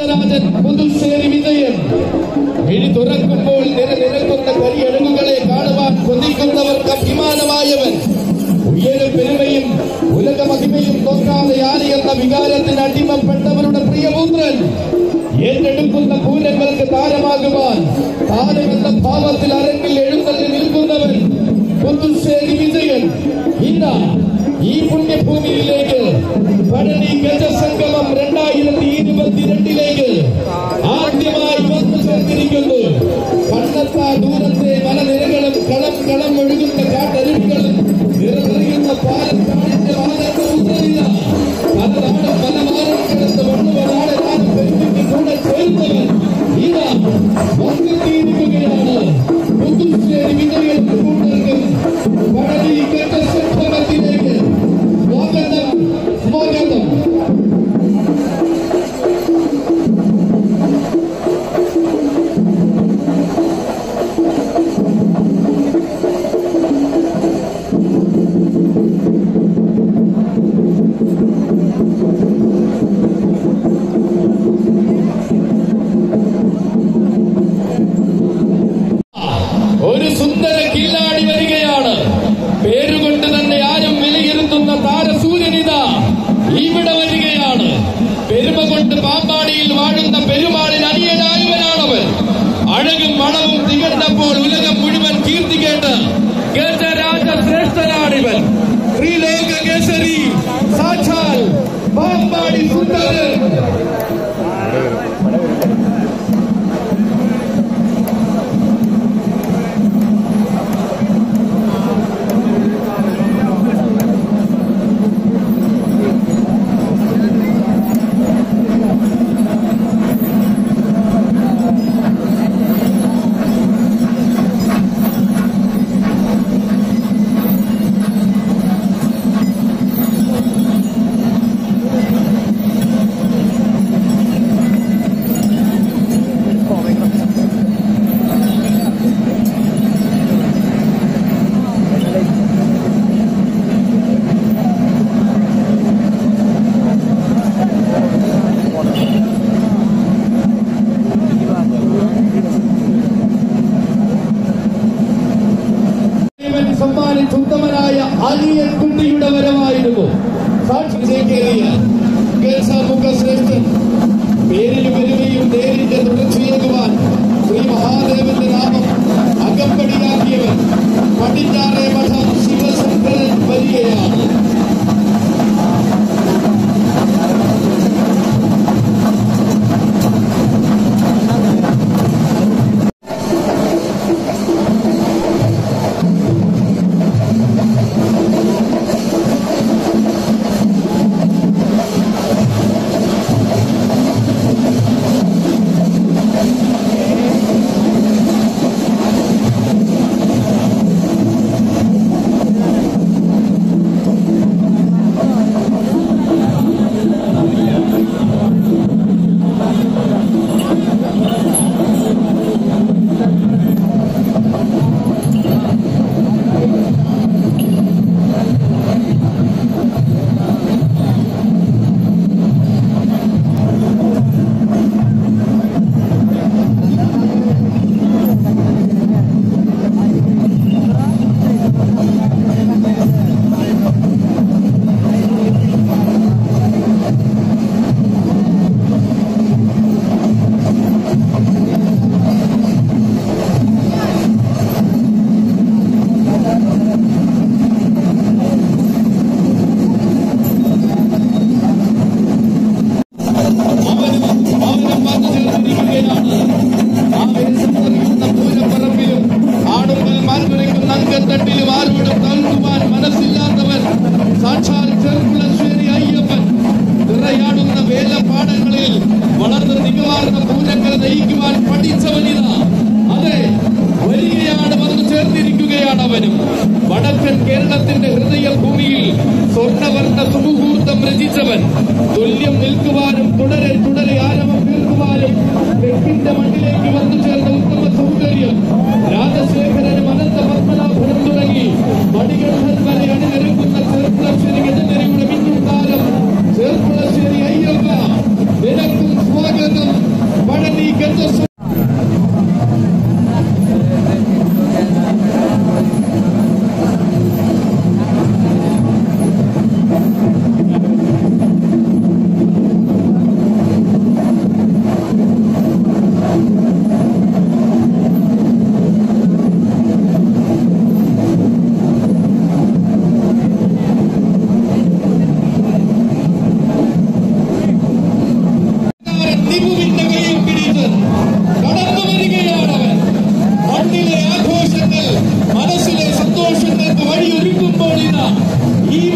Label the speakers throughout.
Speaker 1: കേശവരാജൻ പുതുശ്ശേരി വിജയൻ ഇനി തുറക്കുമ്പോൾ നിലനിൽക്കുന്ന കരിയഴകുകളെ കാണുവാൻ കൊതിക്കുന്നവർക്ക് അഭിമാനമായവൻ ഉയരും പെരുമയും ഉലക മഹിമയും തോക്കാതെ ആര് എന്ന വികാരത്തിന് അടിമപ്പെട്ടവരുടെ പ്രിയപുത്രൻ ഏറ്റെടുക്കുന്ന പൂരങ്ങൾക്ക് താരമാകുവാൻ താരമെന്ന ഭാവത്തിൽ അരങ്ങിൽ എഴുന്നള്ളി നിൽക്കുന്നവൻ പുതുശ്ശേരി വിജയൻ ഇന്ന് ഈ പുണ്യഭൂമിയിലേക്ക് പഴനി ഗജസംഗമം രണ്ടായിരത്തി ഇരുപത്തിരണ്ടിലേക്ക് ആദ്യമായി വന്നു ചേർന്നിരിക്കുന്നു കണ്ണത്താ ദൂരത്തെ മലനിരകളും കളം കളം ഒഴുകുന്ന കാട്ടരുവികളും നിറനിറയുന്ന പാലക്കാടിന്റെ വാദത്തെ ഉത്തരില്ല പലനാടും പലമാറും കിടന്ന് വണ്ണുവനാട് ഞാൻ പെരുമിക്ക് കൂടെ ചേർന്നവൻ ഇതാ വന്നെത്തിയിരിക്കുകയാണ് പുതുശ്ശേരി വിജയൻ കൂട്ടർക്കും പഴനി ഗജസംഗമത്തിലേക്ക് സ്വാഗതം സ്വാഗതം ഒരു സുന്ദര കില്ലാടി വരികയാണ് പേരുകൊണ്ട് തന്നെ ആരും വിലയിരുത്തുന്ന താരസൂര്യനിത ഇവിടെ വരികയാണ് പെരുമ കൊണ്ട് പാമ്പാടിയിൽ വാഴുന്ന പെരുമാളിന് അനിയനായവനാണവൻ അഴകും മണവും തികഞ്ഞപ്പോൾ ഉലകം മുഴുവൻ കീർത്തി കേട്ട് ഗജരാജ ശ്രേഷ്ഠനാണിവൻ ശ്രീലോക കേസരി സാക്ഷാൽ പാമ്പാടി സുന്ദരൻ ഇവൻ സമ്മാനിച്ചുത്തമനായ അനിയൻ കുട്ടിയുടെ വരവായിരുന്നു സാക്ഷി ചേക്കേറിയ കേശാമുഖ ശ്രേഷ്ഠൻ പേരിന് പെരുമയും നേരിന്റെ തുടർച്ചയേകുവാൻ ശ്രീ മഹാദേവന്റെ നാമം അകമ്പടിയാക്കിയവൻ പടിഞ്ഞാറേ മഠം ശിവശങ്കരൻ വരികയാണ്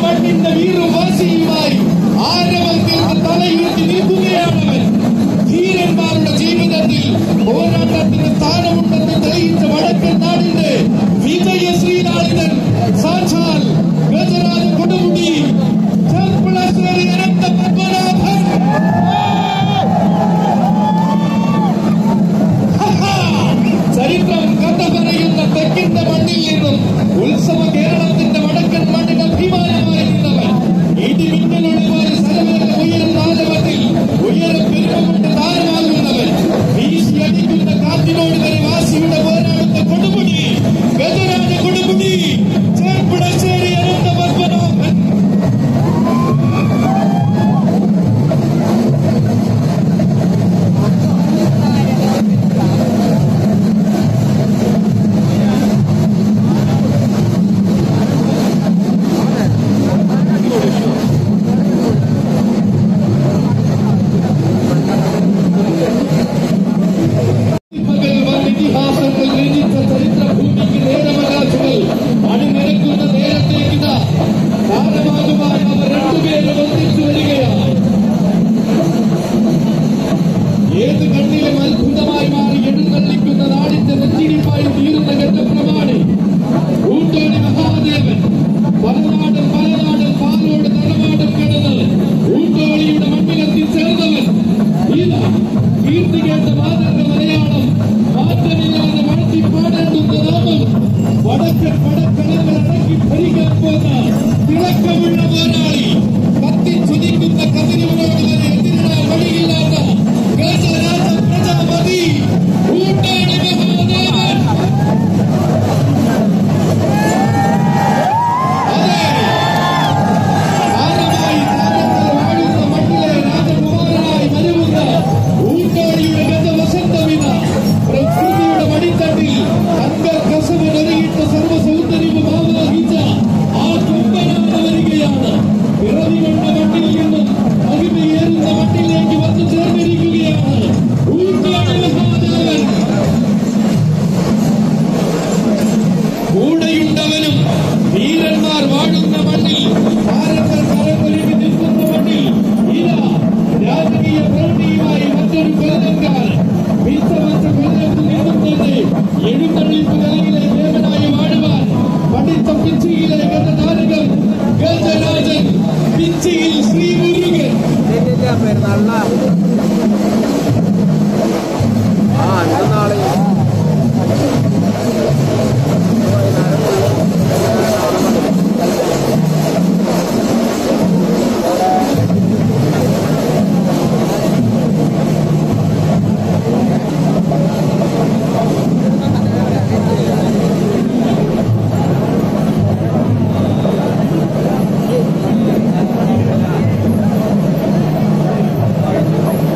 Speaker 1: മണ്ണിന്റെ വീറും വാശിയുമായി ആരവം തീർത്ത് തലയുയർത്തി നിൽക്കുകയാണവൻ ധീരന്മാരുടെ ജീവിതത്തിൽ പോരാട്ടത്തിന് സ്ഥാനമുണ്ടെന്ന് തെളിയിച്ച വടക്കൻ നാടിന്റെ വിജയ ശ്രീലാളിതൻ സാക്ഷാൽ ഗജരാജ കൊടുമുടി ചെർപ്പുളശ്ശേരി അനന്ത പത്മനാഭൻ ചരിത്രം കഥ പറയുന്ന തെക്കിന്റെ മണ്ണിൽ നിന്നും ഉത്സവ കേരളത്തിന്റെ വടക്കൻ മണ്ണിൽ അഭിമാനമായിരുന്നവൻ ഇടിമിന്നലോട് പോലെ സ്ഥലമേഖ ഉയരം താരമത്തിൽ ഉയരം പെരുമ കൊണ്ട് താരമാകുന്നവൻ വീശി അടിക്കുന്ന കാറ്റിനോട് വരെ വാശിയുടെ പോരാടുന്ന കൊടുമുടി ഗജരാജ കൊടുമുടി ചേർപ്പുടശ്ശേരി അനന്ത പത്മനാഭൻ മകൾ വൻ ഇതിഹാസങ്ങൾ രചിച്ച ചരിത്രഭൂമിക്ക് നേരമകാശങ്ങൾ അണിനിരക്കുന്ന നേരത്തേക്കിതാ കാലമാകുവാൻ അവർ രണ്ടുപേരും ഒന്നിച്ചു വരികയാണ് ഏത് കണ്ണിലും അത്ഭുതമായി മാറി എഴുന്നള്ളിക്കുന്ന നാടിന്റെ നെറ്റിരിപ്പായി തീരുന്ന ഘട്ടപ്രമാണി ഊട്ടോണി മഹാദേവൻ പലനാടും പലനാടും പാലോട് തലമാടും കിടന്ന് ഊട്ടോളിയുടെ മണ്ണിലെത്തി ചേർന്നവൻ ഇതാ കീർത്തി കേട്ട മാതൃക മലയാളം മാറ്റമില്ലാതെ മഴത്തി പാടേണ്ടുന്ന നാമം വടക്കൻ പടക്കളങ്ങൾ അടക്കി ഭരിക്കാൻ പോന്ന തിളക്കമുള്ള പോരാളി കത്തിച്ചുതിക്കുന്ന കതിരുവിനോട് വരെ എതിരിടാൻ വഴിയില്ലാത്ത ഗജരാജ പ്രജാപതി ഊട്ടാണി മഹാദേവൻ അതെ താരമായി താരങ്ങൾ വാഴുന്ന മണ്ണിലെ രാജകുമാരനായി മരുവുന്ന ഊട്ടാടിയുടെ ഗജവസന്തമിത പ്രകൃതിയുടെ മടിത്തട്ടിൽ അംഗകസവിനൊരുകിട്ട സർവ്വസൗന്ദര്യവും ആവാഹിച്ച ആ കുമ്പനാണ് വരികയാണ് പിറവി കൊണ്ട മണ്ണിൽ നിന്നും മഹിമയേറുന്ന മണ്ണിലേക്ക് വന്നു ചേർന്നിരിക്കുകയാണ് ഊട്ടാടി മഹാദേവൻ കൂടെയുണ്ടവനും വീരന്മാർ വാഴുന്ന മണ്ണിൽ താരങ്ങൾ കരമൊരുങ്ങി നിൽക്കുന്ന മണ്ണിൽ ഇതാ രാജകീയ പ്രൗഢിയുമായി മറ്റൊരു കൊല്ലക്കാരൻ വിത്തവച്ച കൊല്ലത്തിൽ നിന്നും തന്നെ എഴുന്നള്ളിപ്പ് നിലയിലെ ദേവനായി വാഴുവാൻ പഠിത്ത പിച്ചിയിലെ ഗതതാരകം ഗജരാജൻ പിച്ചിയിൽ ശ്രീ മുരുകൻ
Speaker 2: ഇതിന്റെ പെരുന്നാളിനാ ആ അന്ന് നാളെ
Speaker 1: ൂട്ടാണി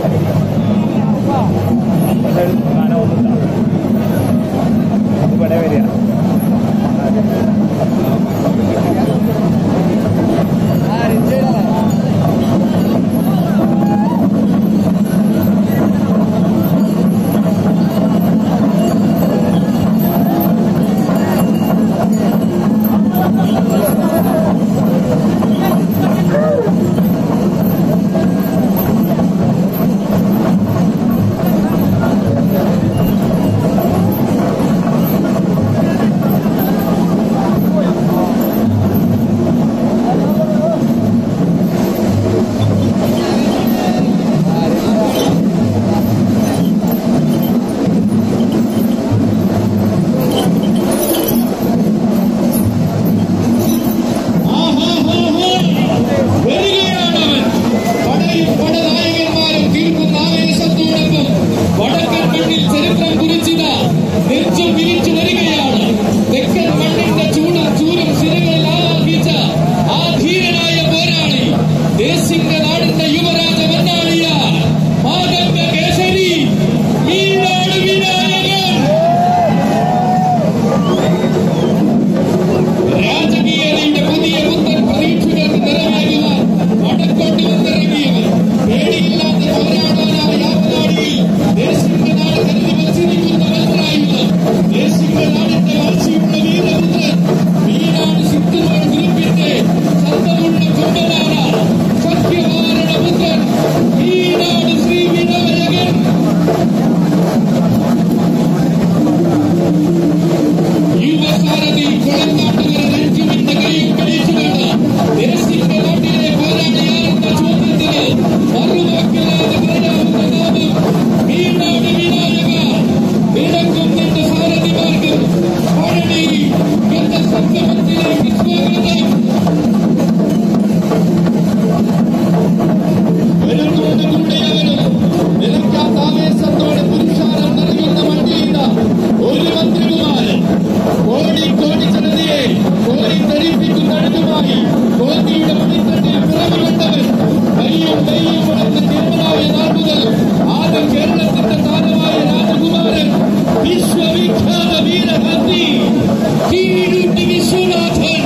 Speaker 1: കോന്നിയുടെ മണിത്തട്ടിൽ പിറവി കൊണ്ടവൻ കൈയും കൈയും വളർന്ന കേരളായ നാൾ മുതൽ ആദ്യം കേരളത്തിന്റെ താരമായ രാജകുമാരൻ വിശ്വവിഖ്യാത വീരഹന്തി കീഴൂട്ടി വിശ്വനാഥൻ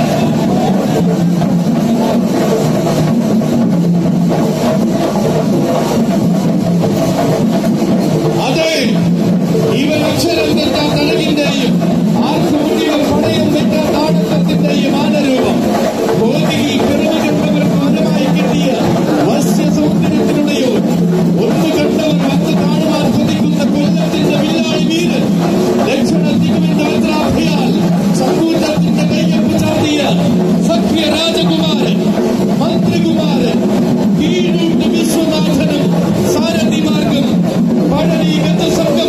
Speaker 1: അതെ ഇവൻ അക്ഷരം തെറ്റാത്ത അഴകിന്റെയും ആർക്കും മുന്നിലും പടയം വെക്കാത്ത ആടത്തത്തിന്റെയും ആനരൂപം കോതിയിൽ പിറവികണ്ടവർക്ക് വരമായി കിട്ടിയ വശ്യ സൗന്ദര്യത്തിനുടയോ ഒന്ന് കണ്ടവർ പത്ത് കാണുവാൻ കൊതിക്കുന്ന കൊല്ലത്തിന്റെ വില്ലാളി വീരൻ ലക്ഷണ തികവിന്റെ വജ്രാഭയാൽ സമൂഹത്തിന്റെ കയ്യൊപ്പ് ചാടിയ സഖ്യ രാജകുമാരൻ മന്ത്രികുമാരൻ കീഴൂട്ട് വിശ്വനാഥനും സാരഥിമാർഗം പഴനി ഗതസംഗമ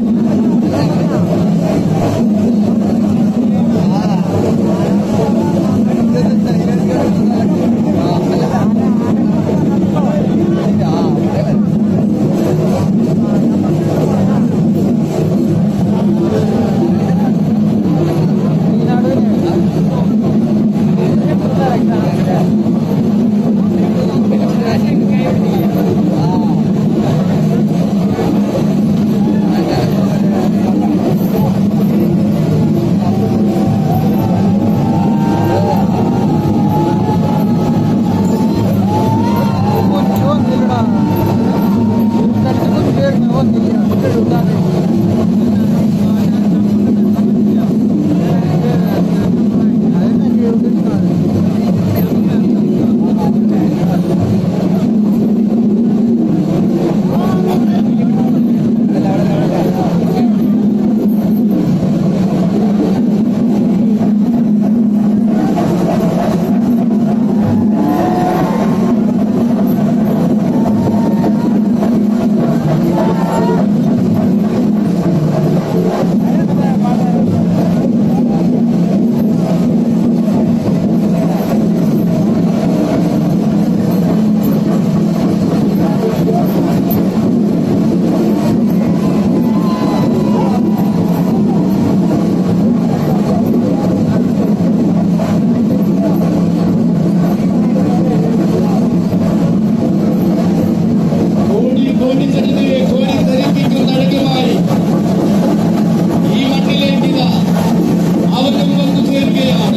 Speaker 1: കോടി കോടി ജനതയെ കോരി ധരിപ്പിക്കുന്ന അഴകുമായി ഈ മണ്ണിലേക്ക് ഇതാ അവനും വന്നു ചേരുകയാണ്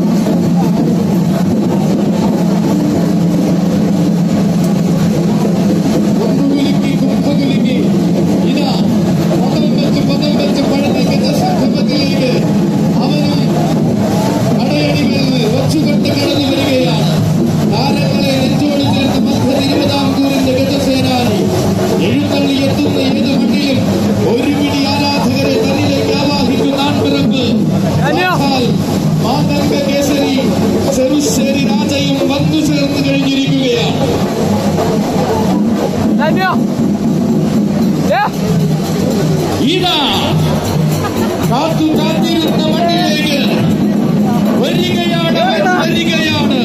Speaker 1: കുമ്പുകുലുക്കി കുമ്പുകുലുക്കി ഇതാ പദം വെച്ച് പദം വെച്ച് പഴത്തേക്കുന്ന സംഗമത്തിലേക്ക് അവനും കടയടികൾ വച്ചുകൊണ്ട് കടന്നു വരികയാണ് താരങ്ങളെ നെഞ്ചോട് ചേർത്ത് മധ്യ തിരുവിതാംകൂറിന്റെ ഗജസേനാനി എഴുന്നള്ളി എത്തുന്ന ഏത് മണ്ണിലും ഒരു പിടി ആരാധകരെ തന്നിലേക്ക് ആവാഹിക്കുന്ന ആൺപിറപ്പ് സാക്ഷാൽ മാതംഗ കേസരി ചെറുശ്ശേരി രാജയും വന്നു ചേർന്ന് കഴിഞ്ഞിരിക്കുകയാണ് ഇതാ കാത്തു കാത്തിരുന്ന മണ്ണിലേക്ക് വരികയാണ് അവൻ വരികയാണ്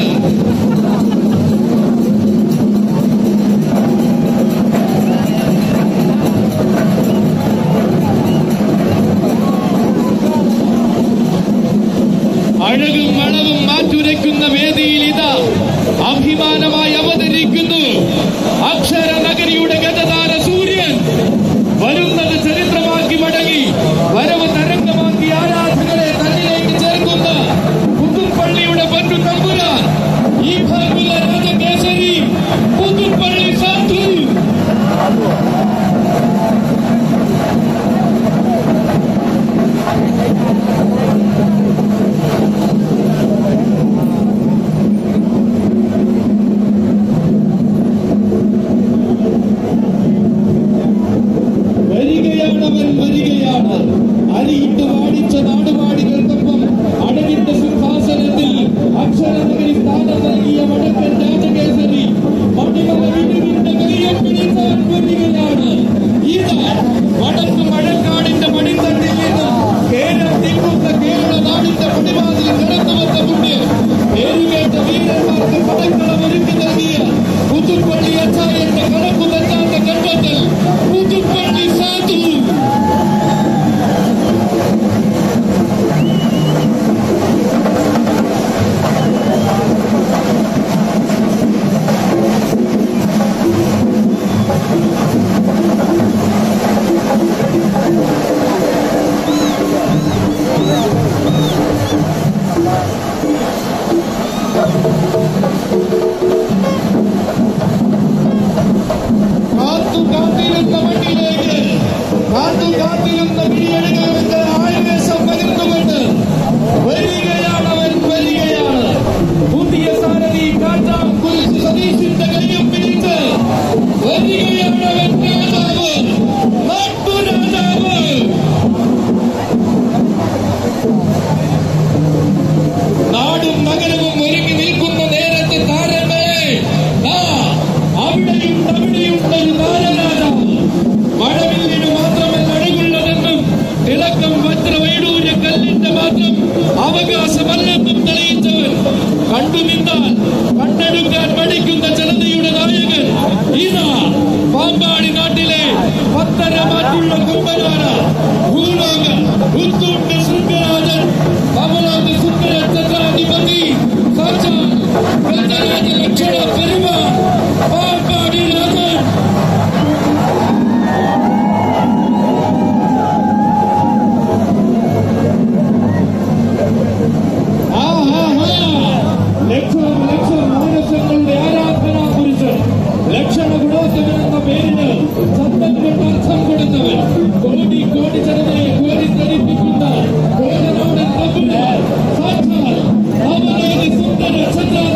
Speaker 1: അഴകും മണവും മാറ്റുരയ്ക്കുന്ന വേദിയിൽ ഇതാ അഭിമാനമായി അവതരിക്കുന്നു അക്ഷര നഗരിയുടെ ഗതതാര സൂര്യൻ വരുന്നത് ചരിത്രമാക്കി മടങ്ങി വരവ് തരംഗമാക്കി ആരാധകരെ തന്നിലേക്ക് ചേർക്കുന്ന പുതുപ്പള്ളിയുടെ പൊന്നു തമ്പുരാൻ ഈ ഭാഗുല രാജകേസരി പുതുപ്പള്ളി സാധു വരികയാണവൻ വരികയാണ് അരിയിട്ട് വാടിച്ച നാടുവാടികൾക്കൊപ്പം അടകിന്റെ സിംഹാസനത്തിൽ അക്ഷരനഗരി സ്ഥാനം നൽകിയ വടക്കൻ രാജകേസരി മണിമല വിനുവിന്റെ കൈയെ പിടിച്ചവൻ വരികയാണ് ഇതാ വടക്ക് മഴക്കാടിന്റെ മണിത്തട്ടിൽ നിന്നും കേരളം തിങ്ങുന്ന കേരള നാടിന്റെ പടിവാതിൽ കടന്നു വന്ന പുണ്യം പേരുകേട്ട വീരന്മാർക്ക് പടക്കളം ഒരുക്കി നൽകിയ പുതുപ്പള്ളി അച്ചായന്റെ കണക്കു തെറ്റാത്ത കണ്ടെത്തൽ പുതുപ്പള്ളി സാധു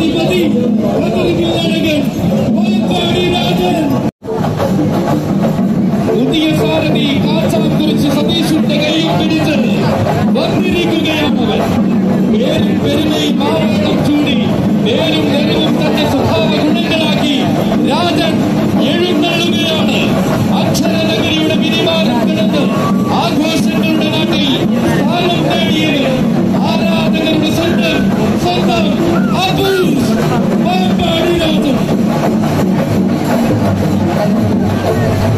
Speaker 1: അധിപതി പതറുകില്ലഴകൻ പാമ്പാടി രാജൻ പുതിയ സാരഥി കാച്ചാൻ കുറിച്ച് സതീഷിന്റെ കൈയും പിടിച്ച് വന്നിരിക്കുകയാണവൻ പേരും പെരുമയും മാവളം ചൂടി പേരും നിറവും തന്റെ സ്വഭാവ ഗുണങ്ങളാക്കി രാജൻ എഴുന്നള്ളുകയാണ് അക്ഷരനഗരിയുടെ പിരിമാനം കിടന്ന് ആഘോഷങ്ങളുടെ നാട്ടിൽ സ്ഥാനം നേടിയത് ആരാധകരുടെ സ്വന്തം സ്വന്തം അബൂസ് പാമ്പാടി രാജൻ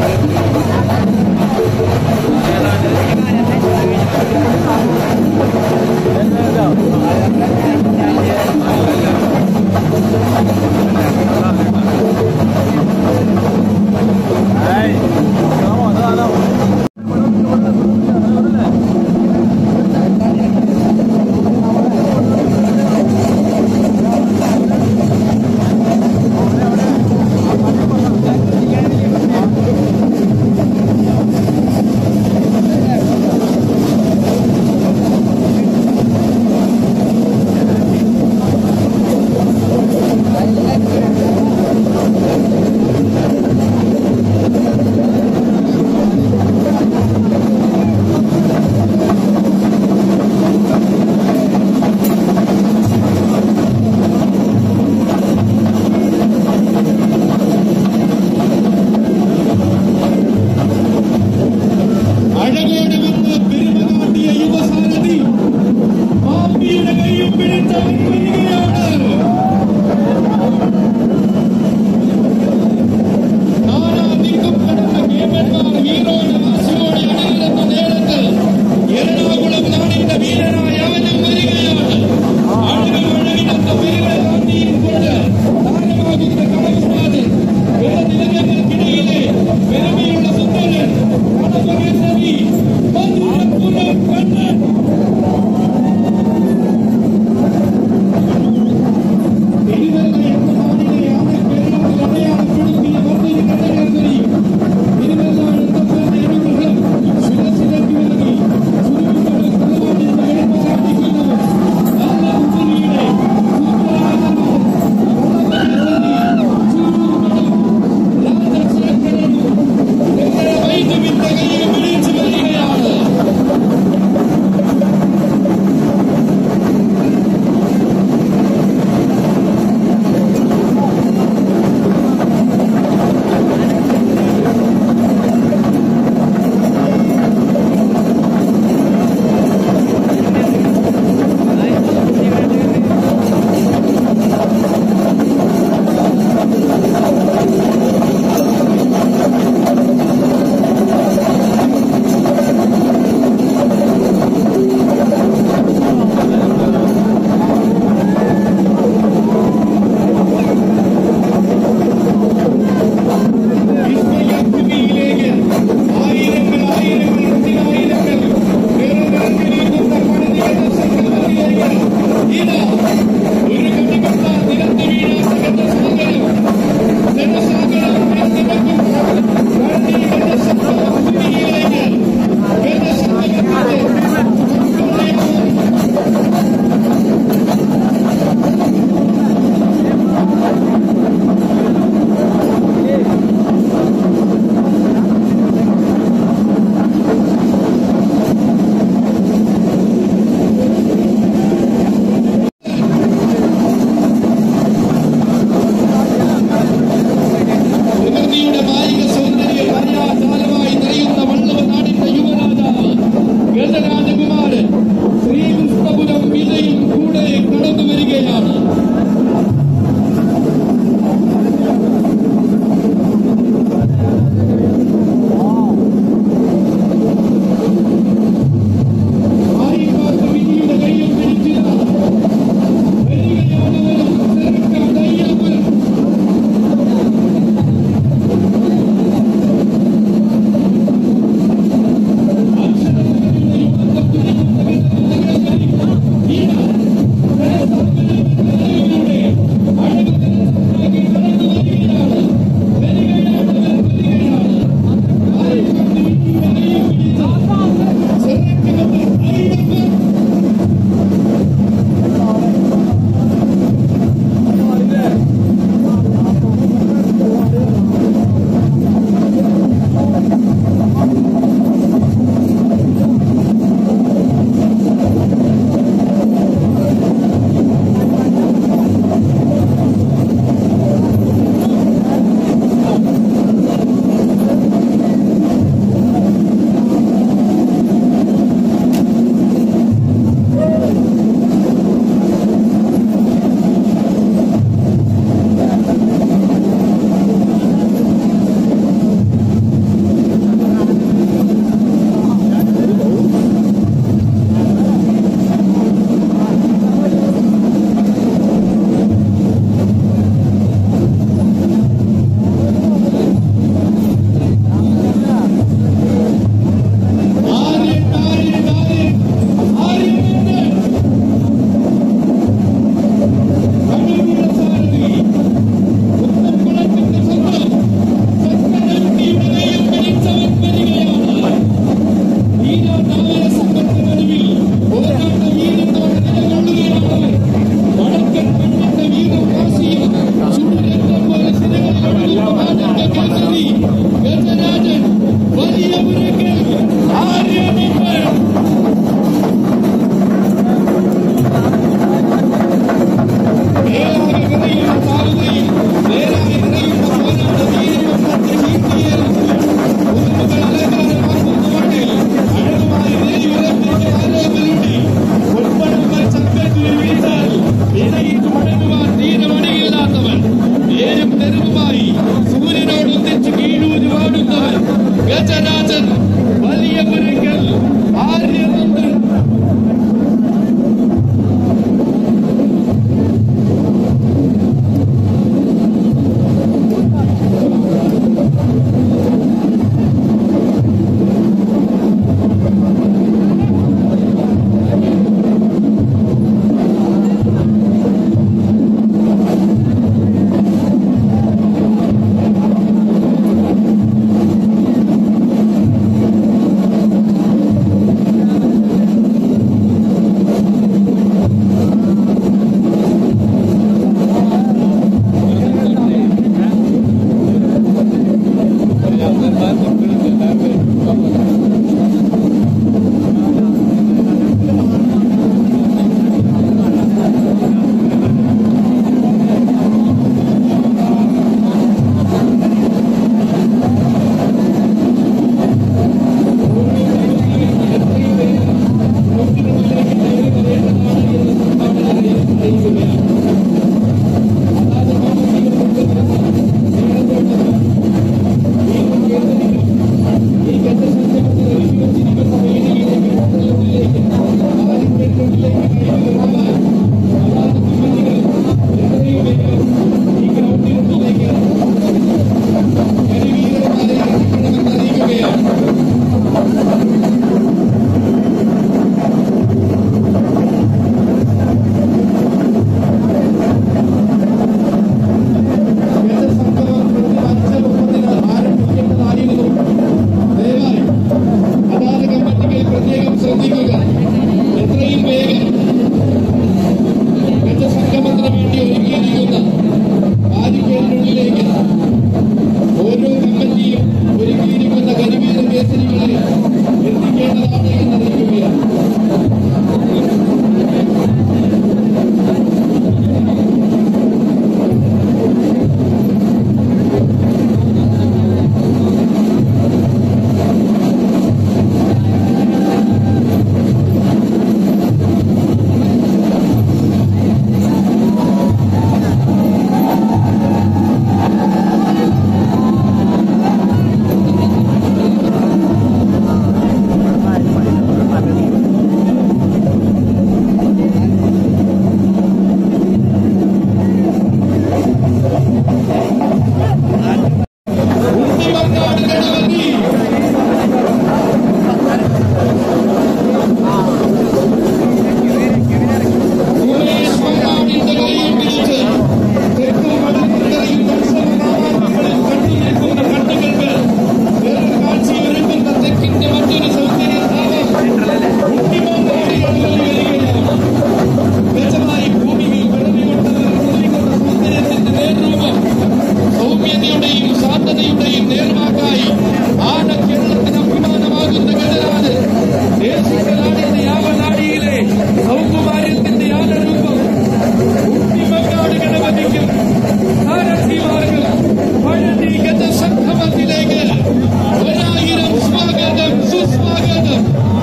Speaker 1: നേർവഴിയുടെയും നേർവാക്കായി ആന കേരളത്തിന് അഭിമാനമാകുന്ന ഗജരാജ് ദേശിക്കനാടിന്റെ യാവനാടിയിലെ സൗകുമാര്യത്തിന്റെ ആനരൂപം കുട്ടിമക്കാട് ഗണപതിക്കും സാരഥിമാർക്കും പഴനി ഗജസംഗമത്തിലേക്ക് ഒരായിരം സ്വാഗതം സുസ്വാഗതം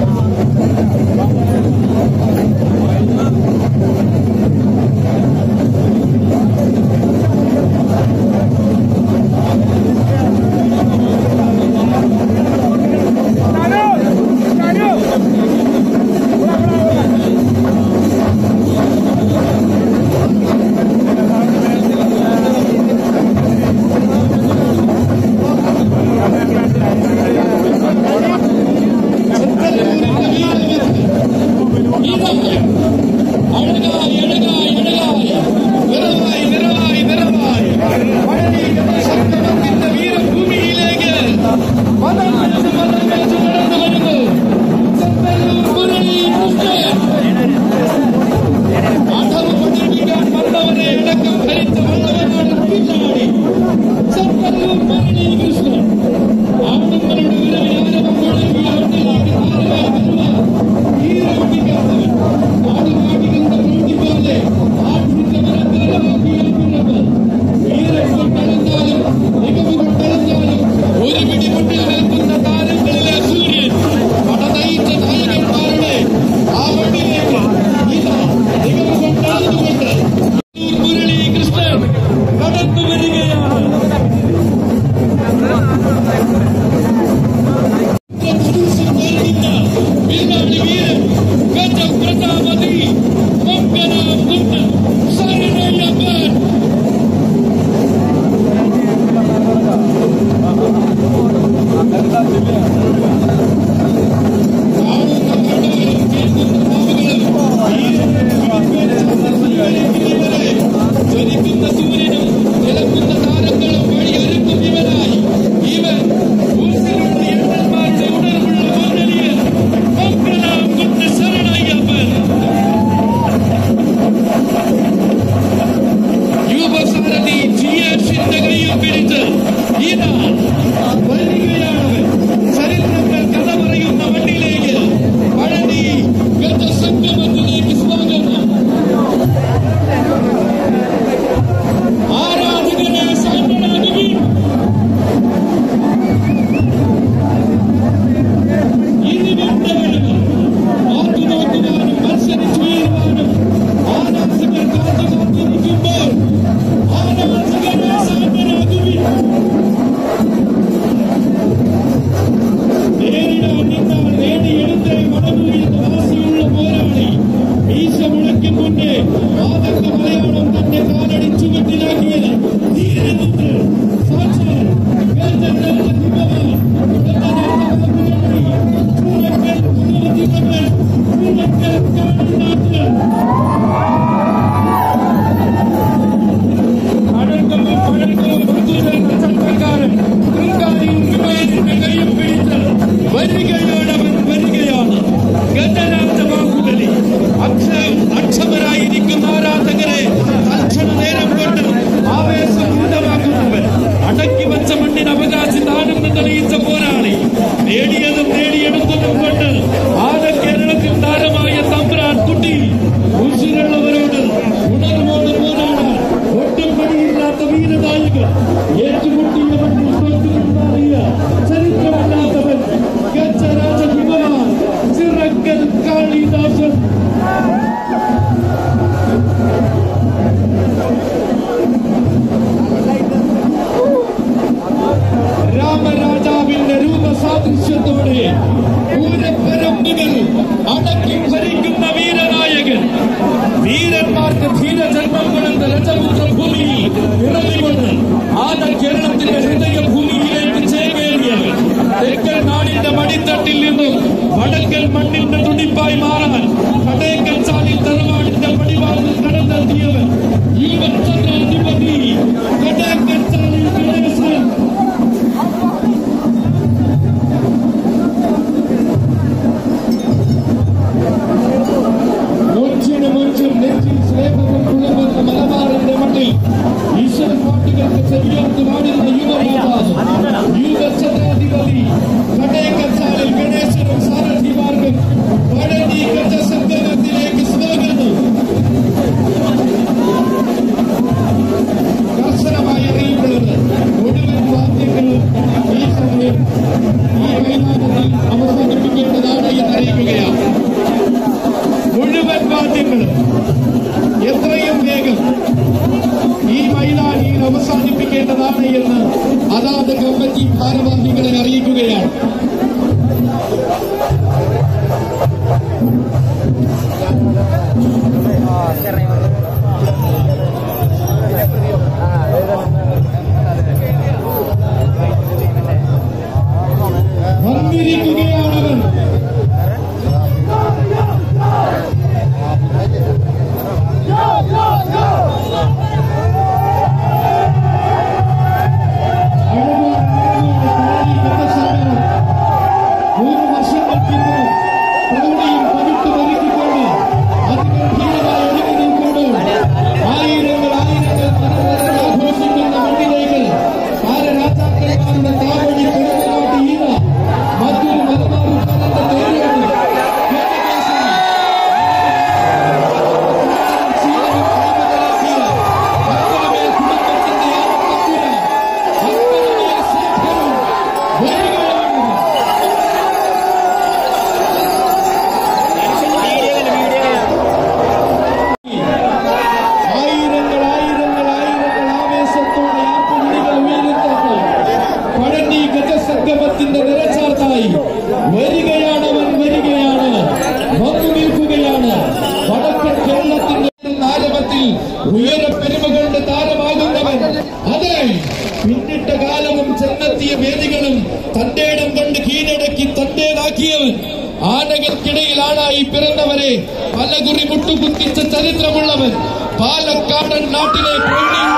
Speaker 1: അഴകായി അഴകായി അഴകായി നിറവായി നിറവായി നിറവായി പഴനി സംഗമത്തിന്റെ വീരഭൂമിയിലേക്ക് മതം വെച്ച് മതം വെച്ച് നടന്നു വരുന്നു ചെമ്പല്ലൂർ മുരളി കൃഷ്ണൻ അധവ് പഠിപ്പിക്കാൻ വന്നവരെ അടക്കം ഭരിച്ച വന്നവനാണ് പിന്നാടി ചെമ്പല്ലൂർ മുരളി കൃഷ്ണൻ ആണുങ്ങളുടെ വിരവിലാരവം മുഴങ്ങിയ വണ്ടിയിലേക്ക് താരമായി വരുന്ന വീരകുട്ടിക്കാത്തവൻ ആടുമാടികളുടെ പ്രവൃത്തി പോലെ ആട്ടിന്റെ മരത്തിലമാക്കിയിരിക്കുന്നത് വീരം കൊണ്ടളഞ്ഞാലും മികവ് കൊണ്ടളഞ്ഞാലും ഒരു പിടി മുന്നിൽ നിൽക്കുന്ന താരങ്ങളിലെ സൂര്യൻ പടനയിച്ച നായകന്മാരുടെ ആ വണ്ടിയിലേക്ക് ഇതാ മികവ് കൊണ്ടളഞ്ഞുകൊണ്ട് മുരളി കൃഷ്ണൻ കടന്നു വരികയാണ് വീരാളി വീരൻ ഗജ പ്രജാപതി മംഗളാകുന്ന ശരണയ്യപ്പൻ കാണുന്ന കണ്ണുകളും കേൾക്കുന്ന നാവുകളും ജ്വലിക്കുന്ന സൂര്യനും തിളക്കുന്ന താരങ്ങളും വഴിയൊരുക്കും ഇവനായി ഇവൻ ഊസിലുള്ള എണ്ണന്മാരുടെ ഉണർവുള്ള മുന്നണിയിൽ മംഗളം കൊണ്ട് ശരണയ്യപ്പൻ യുവസാരഥി ജിയേഷിന്റെ കയ്യിൽ പിടിച്ച് ഇതാ വരികയാണവൻ ചരിത്രങ്ങൾ കഥ പറയുന്ന മണ്ണിലേക്ക് പഴനി ഗജസംഗമത്തിലേക്ക് സ്വാഗതം ആരാധകരെ സാന്ത്വനാകുവിൻ ഇനി വിട്ടവരുകൾ ആത്തുനോക്കുവാനും മത്സരിച്ചുയരുവാനും ആരാധകർ കാത്തു കാത്തിരിക്കുമ്പോൾ ആരാധകരെ സാന്ത്വനാകുവിൻ നേരിടാൻ നിന്നാൽ നേടിയെടുത്തേ മടങ്ങൂ എന്ന് വാശിയുള്ള പോരാളി മീശ മുളയ്ക്കും മുന്നേ ആതങ്ക മലയാളം തന്നെ കാലടി ചുവട്ടിലാക്കിയത് ധീരനുണ്ട് സാക്ഷാൽ വേദനയുടെ ഹിമവാൻ ചൂരക്കൽ കുതിരതിമകൾ ചൂരക്കൽ കാണിനാട്ട് അടങ്കവും പഴങ്കവും മൃദുചേർന്ന ചട്ടക്കാരൻ തൃക്കാരിയും വിമയത്തിന്റെ കൈയും പിടിച്ച് വരികയോടവൻ വരികയാണ് ഗജരാജ ബാഹുബലി അക്ഷ അക്ഷമരായിരിക്കുന്ന ആരാധകരെ തൽക്ഷണ നേരം കൊണ്ട് ആവേശഭൂതമാക്കുന്നവൻ അടക്കി വച്ച മണ്ണിന് അവകാശി താനെന്ന് തെളിയിച്ച പോരാളി നേടിയതും നേടിയെടുത്തതും കൊണ്ട് ആന കേരളത്തിൽ താരമായ തമ്പ്രാൻ കുട്ടി ഉശിരുള്ളവരോട് ഉണർവോട് പോരാടാൻ ഒട്ടും മടിയില്ലാത്ത വീരനായകൻ ഏറ്റുമുട്ടിയവൻ തോറ്റുകൊണ്ടറിയ ചരിത്രമില്ലാത്തവൻ ഗജരാജ ഹിമവാൻ ചിറക്കൽ കാളിദാസൻ രാമരാജാവിന്റെ രൂപസാദൃശ്യത്തോടെ പൂരപ്പരമ്പുകൾ അടക്കി ഭരിക്കുന്ന വീരനായകൻ വീരന്മാർക്ക് ധീരജന്മം കൊടുത്ത രജപുത്ര ഭൂമിയിൽ പിറന്നുകൊണ്ട് ആദ കേരളത്തിന്റെ ഹൃദയഭൂമിയിലേക്ക് ചേക്കേറിയവൻ തെക്കൻ നാടിന്റെ മടിത്തട്ടിൽ നിന്നും വടക്കൽ മണ്ണിന്റെ തുടിപ്പായി മാറാൻ കടേക്കൽ ചാലിൽ തറവാടിന്റെ പടിവാതിൽ കടന്നെത്തിയവൻ യുവചന്ദ്രാധിപതി കടേക്കൽ ചാലിൽ ഗണേശൻ മൂർച്ഛിന് മൂർച്ഛും നെഞ്ചിൽ സ്നേഹവും കുളമ്പുന്ന മലബാറിന്റെ മണ്ണിൽ ഈശ്വരൻ പാട്ടുകൾക്ക് ചെവിയോർത്ത് പാടുന്ന യുവമാതാവ് തയ്യാറാണ് എന്ന് അതാത് കമ്മിറ്റി ഭാരവാഹികളെ അറിയിക്കുകയാണ് വന്നിരിക്കുകയാണവൻ മൂന്ന് വർഷങ്ങൾക്ക് മുമ്പ് പ്രൗഢിയും പകിട്ട് ഒരുക്കിക്കൊണ്ട് അതിഗംഭീരമായി ഒരുങ്ങി നിൽക്കുമ്പോൾ ആയിരങ്ങൾ ആയിരങ്ങൾ മനോഹരം ആഘോഷിക്കുന്ന മണ്ണിലേക്ക് താരരാജാക്കന്മാരുടെ താവഴി പിറന്നാട്ട് ഈന മറ്റൊരു മലബാറുകാരന്റെ തേടിയാണ് ശീലവും കൈമുതലാക്കിയ അക്കരമേൽ കുടുംബത്തിന്റെ ആത്മക്കുര അക്കരമേൽ സിദ്ധനും വരികയാണ് ആയിരങ്ങൾ ആയിരങ്ങൾ ആയിരങ്ങൾ ആവേശത്തോടെ ആർപ്പുവിളികൾ ഉയരുന്നപ്പോൾ പഴനി ഗജസംഗമത്തിന്റെ നിറച്ചാർത്തായി വരികയാണവൻ വരികയാണ് വന്നു നിൽക്കുകയാണ് വടക്കൻ കേരളത്തിന്റെ താരമത്തിൽ ഉയര പെരുമകളുടെ താരമാകുന്നവൻ അതെ പിന്നിട്ട കാലവും ചെന്നെത്തിയ വേദികളും തന്റെ ഇടം കണ്ട് കീഴടക്കി തന്റേതാക്കിയവൻ ആനകൾക്കിടയിൽ ആളായി പിറന്നവരെ പലകുറി മുട്ടുകുത്തിച്ച ചരിത്രമുള്ളവൻ പാലക്കാടൻ നാട്ടിലെ പ്രൗഢിയുള്ള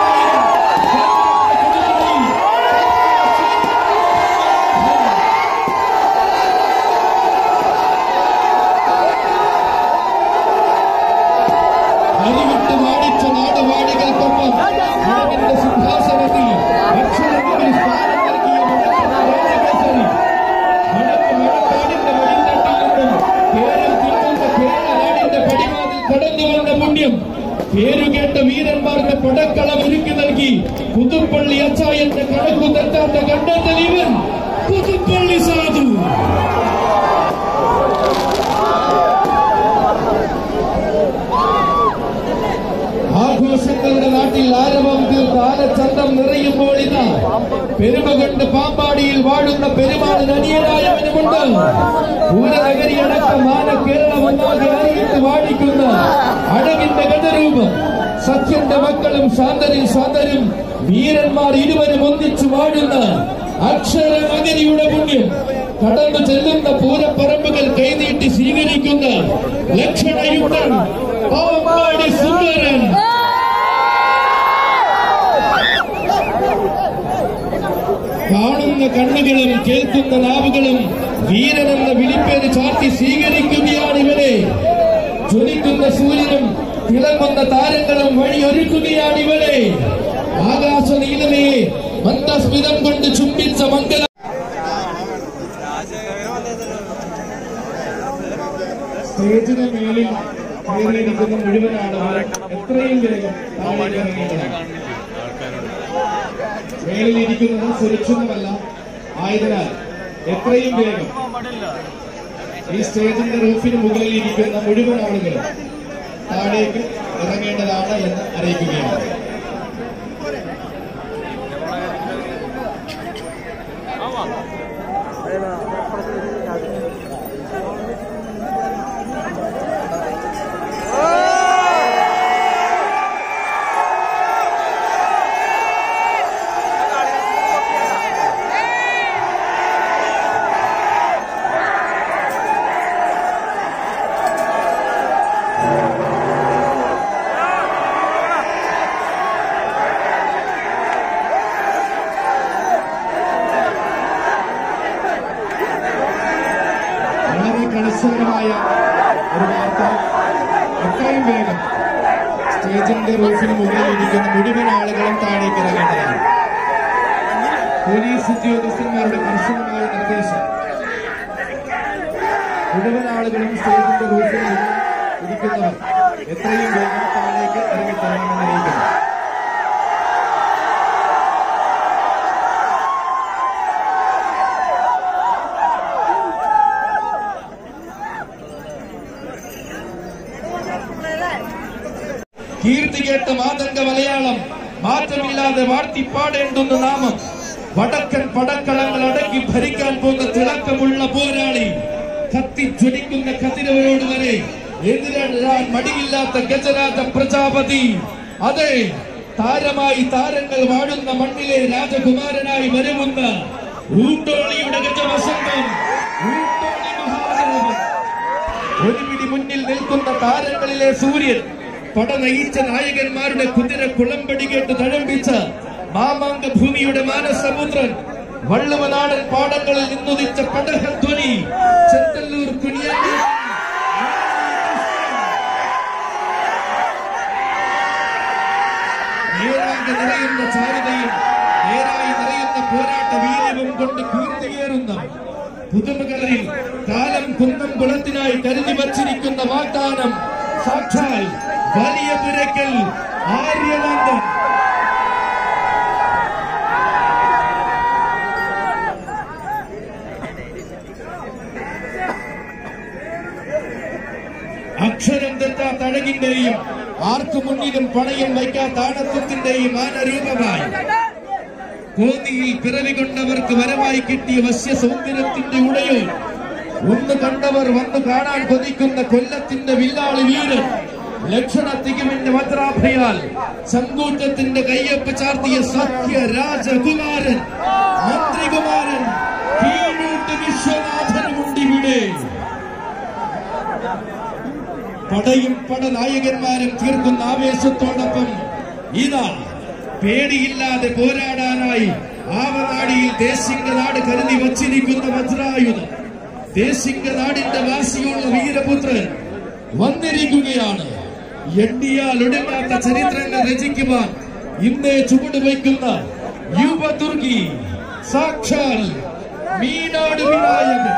Speaker 1: അരിവിട്ട് വാടിച്ച നാടുവാടികൾക്കൊപ്പം മഴവിന്റെ സിംഹാസനത്തിൽ അക്ഷരങ്ങളിൽ സ്ഥാനം നൽകിയ രാജകേസരി വടക്ക് മഴക്കാടിന്റെ വഴിത്തട്ടിൽ നിന്നും കേരളം തിങ്ങുന്ന കേരളനാടിന്റെ പടിവാതിൽ കടന്നു വന്ന പുണ്യം പേരുകേട്ട വീരന്മാർക്ക് പടക്കളം ഒരുക്കി നൽകി പുതുപ്പള്ളി അച്ചായന്റെ കണക്കു തെറ്റാത്ത കണ്ടെത്തൽ ഇവൻ പുതുപ്പള്ളി സാധു ആഘോഷങ്ങളുടെ നാട്ടിൽ ആരവം തീർത്ത് ആനച്ചന്തം നിറയുമ്പോൾ ഇതാ പെരുമ കൊണ്ട് പാമ്പാടിയിൽ വാഴുന്ന പെരുമാളിന് അനിയനായവനുമുണ്ട് പൂരനഗരി അടക്കം ആന കേരളം ഒന്നാകെ അറിയിട്ട് വാടിക്കുന്ന അഴകിന്റെ ഗതരൂപം സത്യന്റെ മക്കളും ശാന്തരും ശാന്തരും വീരന്മാർ ഇരുവരും ഒന്നിച്ചു വാഴുന്ന അക്ഷരമകരിയുടെ പുണ്യം കടന്നു ചെല്ലുന്ന പൂരപ്പറമ്പുകൾ കൈനീട്ടി സ്വീകരിക്കുന്ന ലക്ഷണയുക്തൻ പാമ്പാടി സുന്ദരൻ കാണുന്ന കണ്ണുകളും കേൾക്കുന്ന നാവുകളും വീരനെന്ന വിളിപ്പേര് ചാർത്തി സ്വീകരിക്കുകയാണ് ഇവരെ ജ്വലിക്കുന്ന സൂര്യനും തിളങ്ങുന്ന താരങ്ങളും വഴിയൊരുക്കുകയാണ് ഇവരെ ആകാശ നീലമയെ മന്ദസ്മിതം കൊണ്ട് ചുംബിച്ച മംഗള സ്റ്റേജിന് മേളിൽ കയറിയിരിക്കുന്ന മുഴുവൻ ആളുകളും എത്രയും വേഗം താഴേക്ക് ഇറങ്ങേണ്ടതാണ് മേളിൽ ഇരിക്കുന്നത് സുരക്ഷിതമല്ല ആയതിനാൽ എത്രയും വേഗം ഈ സ്റ്റേജിന്റെ റൂഫിന് മുകളിൽ ഇരിക്കുന്ന മുഴുവൻ ആളുകളും താഴേക്ക് ഇറങ്ങേണ്ടതാണ് എന്ന് അറിയിക്കുകയാണ് വളരെ കണിശകരമായ ഒരു വാർത്ത എത്രയും വേഗം സ്റ്റേജിന്റെ റൂഫിന് മുകളിൽ ഇരിക്കുന്ന മുഴുവൻ ആളുകളും താഴേക്ക് ഇറങ്ങേണ്ടതാണ് പോലീസ് ഉദ്യോഗസ്ഥന്മാരുടെ കർശനമായ നിർദ്ദേശം മുഴുവൻ ആളുകളും സ്റ്റേജിന്റെ റൂഫിന് മുകളിൽ ഇരിക്കുന്നവർ എത്രയും വേഗം താഴേക്ക് ഇറങ്ങിത്തരണമെന്ന് അറിയിക്കുന്നു കീർത്തി കേട്ട മാതംഗ മലയാളം മാറ്റമില്ലാതെ വാഴ്ത്തിപ്പാടേണ്ടുന്ന നാമം വടക്കൻ പടക്കളങ്ങൾ അടക്കി ഭരിക്കാൻ പോകുന്ന തിളക്കമുള്ള പോരാളി കത്തിജ്വലിക്കുന്ന കതിരവരോട് വരെ എതിരാൻ മടിയില്ലാത്ത ഗജരാജ പ്രജാപതി അതെ താരമായി താരങ്ങൾ വാഴുന്ന മണ്ണിലെ രാജകുമാരനായി വരുമുന്ന ഊട്ടോളിയുടെ ഗജവസന്തം ഊട്ടോളി മഹാദേവൻ ഒരു പിടി മുന്നിൽ നിൽക്കുന്ന താരങ്ങളിലെ സൂര്യൻ പട നയിച്ച നായകന്മാരുടെ കുതിര കുളമ്പടി കേട്ട് തഴമ്പിച്ച മാമാങ്ക ഭൂമിയുടെ മാനസമുദ്രൻ വള്ളുവനാടൻ പാടങ്ങളിൽ നിന്നുദിച്ച പടഹധ്വനി ചെത്തല്ലൂർ കുനിയാണ്ടി നേരാകെ നിറയുന്ന ചാരുതയും നേരായി നിറയുന്ന പോരാട്ട വീര്യവും കൊണ്ട് കീർത്തിയേറുന്ന പുതുമകളിൽ കാലം കുന്നം കുളത്തിനായി കരുതി വച്ചിരിക്കുന്ന വാഗ്ദാനം സാക്ഷാൽ വലിയ പുരക്കൽ ആര്യനന്ദൻ അക്ഷരം തെറ്റാത്ത അഴകിന്റെയും ആർക്കു മുന്നിലും പണയം വയ്ക്കാത്ത ആണത്വത്തിന്റെയും ആനരൂപമായി കോന്നിയിൽ പിറവി കൊണ്ടവർക്ക് വരമായി കിട്ടിയ വശ്യ സൗന്ദര്യത്തിന്റെ ഉടയോ ഒന്ന് കണ്ടവർ വന്നു കാണാൻ കൊതിക്കുന്ന കൊല്ലത്തിന്റെ വില്ലാളി വീരൻ ലക്ഷണ തികവിന്റെ ഭദ്രാഭയാൽ ചങ്കൂറ്റത്തിന്റെ കയ്യൊപ്പ് ചാർത്തിയ സത്യ രാജകുമാരൻ മന്ത്രികുമാരൻ കീഴൂട്ട് വിശ്വനാഥനുമുണ്ടിവിടെ പടയും പടനായകന്മാരും തീർക്കുന്ന ആവേശത്തോടൊപ്പം ഇതാ പേടിയില്ലാതെ പോരാടാനായി ആവനാടിയിൽ ദേശിംഗനാട് കരുതി വച്ചിരിക്കുന്ന വജ്രായുധം ദേശിംഗനാടിന്റെ വാസിയുള്ള വീരപുത്രൻ വന്നിരിക്കുകയാണ് എണ്ണിയാൽ ഒടുങ്ങാത്ത ചരിത്രങ്ങൾ രചിക്കുവാൻ ഇന്നേ ചുവട് വയ്ക്കുന്ന യുവദുർഗി സാക്ഷാൽ മീനാട് വിനായകൻ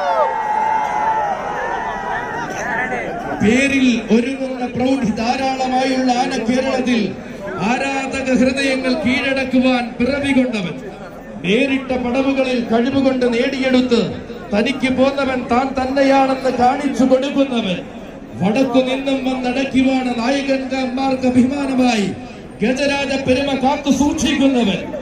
Speaker 1: പേരിൽ ഒരുങ്ങുന്ന പ്രൗഢി ധാരാളമായുള്ള ആന കേരളത്തിൽ ആരാധക ഹൃദയങ്ങൾ കീഴടക്കുവാൻ പിറവി കൊണ്ടവൻ നേരിട്ട പടവുകളിൽ കഴിവുകൊണ്ട് നേടിയെടുത്ത് തനിക്ക് പോന്നവൻ താൻ തന്നെയാണെന്ന് കാണിച്ചു കൊടുക്കുന്നവൻ വടക്കു നിന്നും വന്നടക്കുവാണ് നായകന്മാർക്ക് അഭിമാനമായി ഗജരാജ പെരുമ കാത്തു സൂക്ഷിക്കുന്നവൻ